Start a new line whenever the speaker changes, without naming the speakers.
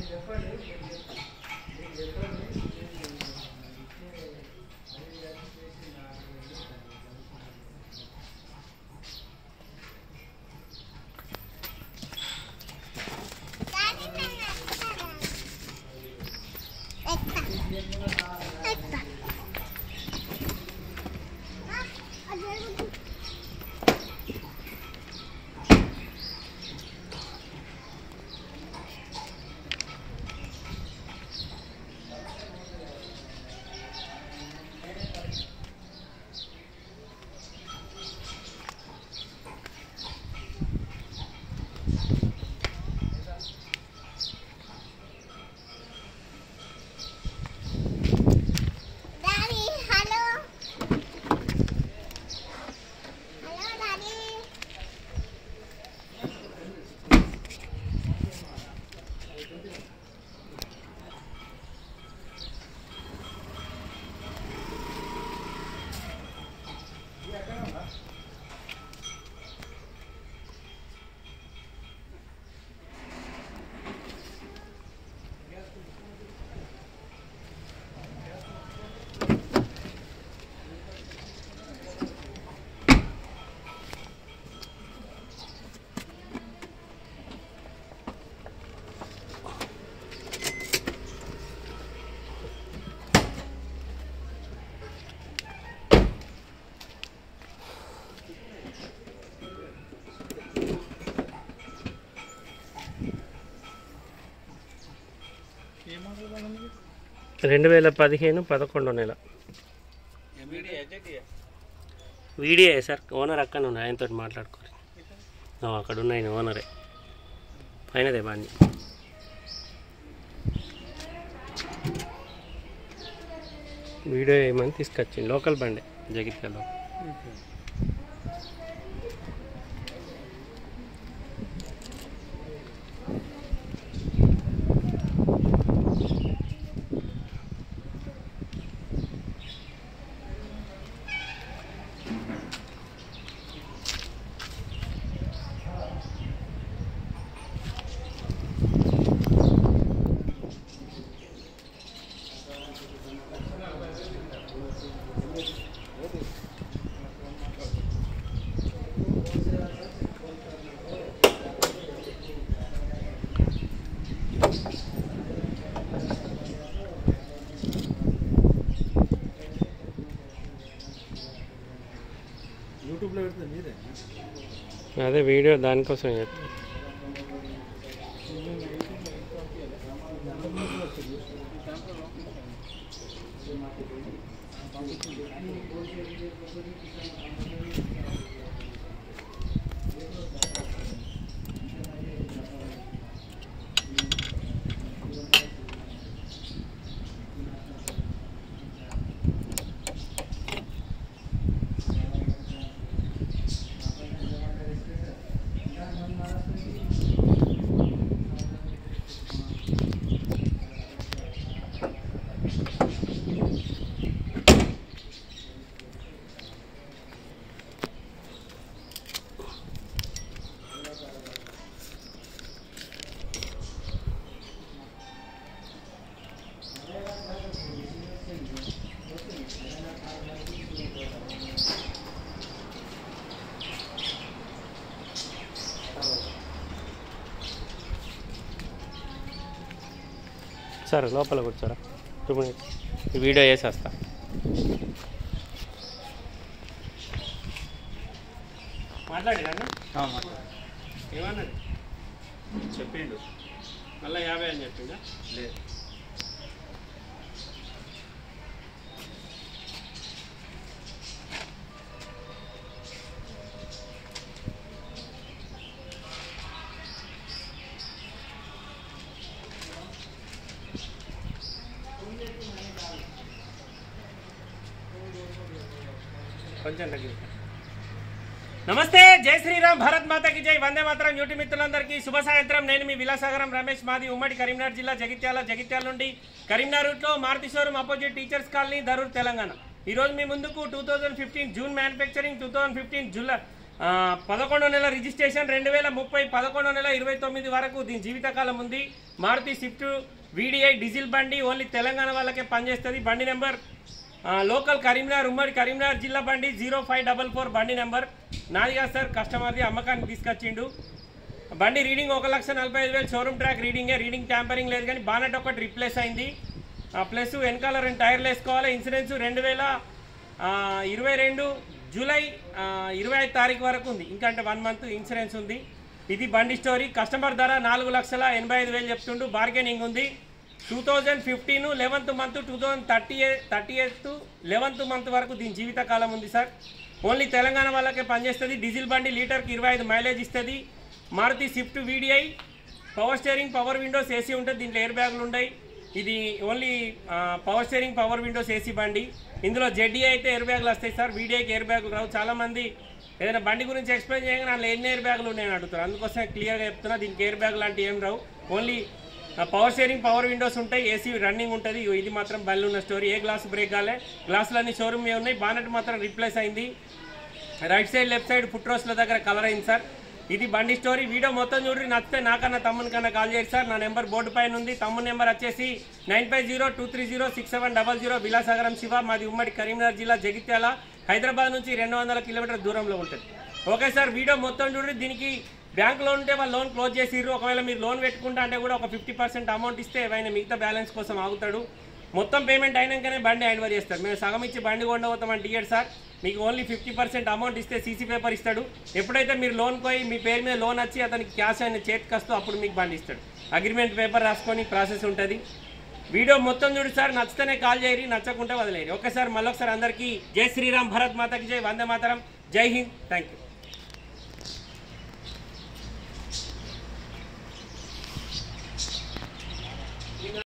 daddy hello hello daddy
రెండు వేల పదిహేను పదకొండో నెల వీడియో సార్ ఓనర్ అక్కడ ఉన్నాయి ఆయనతో మాట్లాడుకోరు ఆ, అక్కడ ఉన్న ఆయన ఓనరే ఆయనదే బాగా వీడియో ఏమని తీసుకొచ్చింది లోకల్ బండే జగిత్యాలో
యూట్యూబ్లో పెడితే మీరే
అదే వీడియో దానికోసం చెప్పి సరే లోపల కూర్చోరా టూ మినిట్స్ ఈ వీడియో వేసేస్తా మాట్లాడినా ఏమన్నది
చెప్పిండు
మళ్ళీ యాభై అని చెప్పిందా
లేదు
కొంచెం తగ్గి నమస్తే జై శ్రీరామ్ భారత్ మాతకి జై వందే మాతరం యూటి మిత్రులందరికీ శుభ సాయంత్రం నేను మీ విలాసాగరం రమేష్ మాది ఉమ్మడి కరీంనగర్ జిల్లా జగిత్యాల జగిత్యాల నుండి కరీంనగర్ రూట్లో Maruti showroom opposite teachers colony Dharur Telangana ఈ రోజు మీ ముందుకు two thousand fifteen June manufacturing two thousand fifteen July ఆ, పదకొండో నెల రిజిస్ట్రేషన్ రెండు వేల ముప్పై పదకొండో నెల ఇరవై తొమ్మిది వరకు దీని జీవితకాలం ఉంది మారుతి స్విఫ్ట్ వీడిఐ డీజిల్ బండి ఓన్లీ తెలంగాణ వాళ్ళకే పనిచేస్తుంది బండి నెంబర్ ఆ, లోకల్ కరీంనగర్ ఉమ్మడి కరీంనగర్ జిల్లా బండి జీరో ఫైవ్ డబల్ ఫోర్ బండి నెంబర్ నాది కాదు సార్ కస్టమర్ది అమ్మకానికి తీసుకొచ్చిండు బండి రీడింగ్ ఒక లక్ష నలభై ఐదు వేలు షోరూమ్ ట్రాక్ రీడింగే రీడింగ్ ట్యాంపరింగ్ లేదు కానీ బానట్ ఒకటి రిప్లేస్ అయింది ప్లస్ వెనకాల రెండు టైర్లు వేసుకోవాలి ఇన్సూరెన్స్ రెండు వేల ఆ, ఇరవై రెండు జూలై ఆ, ఇరవై ఐదు తారీఖు వరకు ఉంది ఇంకా అంటే వన్ మంత్ ఇన్సూరెన్స్ ఉంది ఇది బండి స్టోరీ కస్టమర్ ధర నాలుగు లక్షల ఎనభై ఐదు వేలు చెప్తుండు బార్గెనింగ్ ఉంది two thousand fifteen eleventh month two thousand thirty thirty eighth eleventh month వరకు దీని జీవితకాలం ఉంది సార్ ఓన్లీ తెలంగాణ వాళ్ళకే పనిచేస్తుంది డీజిల్ బండి లీటర్కి ఇరవై ఐదు మైలేజ్ ఇస్తుంది Maruti Swift VDI power steering power windows AC ఉంటుంది దీంట్లో ఎయిర్ బ్యాగులు ఉన్నాయి ఇది ఓన్లీ ఆ, power steering power windows AC బండి ఇందులో జెడ్డీ అయితే ఎయిర్ బ్యాగులు వస్తాయి సార్ వీడియోకి ఎయిర్ బ్యాగులు రావు చాలామంది ఏదైనా బండి గురించి ఎక్స్ప్లెయిన్ చేయగానే అందులో ఎన్ని ఎయిర్ బ్యాగులు ఉన్నాయని అడుగుతారు అందుకోసం క్లియర్గా చెప్తున్నా దీనికి ఎయిర్ బ్యాగ్ లాంటివి ఏం రావు only power steering power windows ఉంటాయి ఏసీ రన్నింగ్ ఉంటుంది ఇగో ఇది మాత్రం బండ్లు ఉన్న స్టోరీ ఏ గ్లాస్ బ్రేక్ కాలే గ్లాసులన్నీ షోరూమ్ ఉన్నాయి బానెట్ మాత్రం రీప్లేస్ అయింది right side left side foot రోస్ల దగ్గర కలర్ అయింది సార్ ఇది బండి స్టోరీ వీడియో మొత్తం చూడండి నచ్చితే నాకన్నా తమ్ముని కన్నా కాల్ చేయండి సార్ నా నెంబర్ బోర్డు పైన ఉంది తమ్ముని నెంబర్ వచ్చేసి nine five zero two three zero six seven double zero Vilasagaram Shiva మాది ఉమ్మడి కరీంనగర్ జిల్లా జగిత్యాల హైదరాబాద్ నుంచి రెండు వందల కిలోమీటర్ దూరంలో ఉంటుంది ఓకే సార్ వీడియో మొత్తం చూడండి దీనికి బ్యాంక్ లోన్ ఉంటే వాళ్ళు లోన్ క్లోజ్ చేసిర్రు ఒకవేళ మీరు లోన్ పెట్టుకుంటా అంటే కూడా ఒక ఫిఫ్టీ పర్సెంట్ అమౌంట్ ఇస్తే ఏమైనా మిగతా బ్యాలెన్స్ కోసం ఆగుతాడు మొత్తం పేమెంట్ అయినాకనే బండి హ్యాండ్ ఓవర్ చేస్తారు మేము సగం ఇచ్చి బండి కొండవుతామని టికెట్ సార్ మీకు ఓన్లీ ఫిఫ్టీ పర్సెంట్ అమౌంట్ ఇస్తే సీసీ పేపర్ ఇస్తాడు ఎప్పుడైతే మీరు లోన్ పోయి మీ పేరు మీద లోన్ వచ్చి అతనికి క్యాష్ అయిన చేతికి వస్తూ అప్పుడు మీకు బండి ఇస్తాడు అగ్రిమెంట్ పేపర్ రాసుకొని ప్రాసెస్ ఉంటుంది వీడియో మొత్తం చూడు సార్ నచ్చితేనే కాల్ చేయరి నచ్చకుంటే వదిలేరు ఒకసారి మళ్ళొకసారి అందరికీ జై శ్రీరామ్ భరత్ మాతకి జై వందే మాతరం జై హింద్ థ్యాంక్ యూ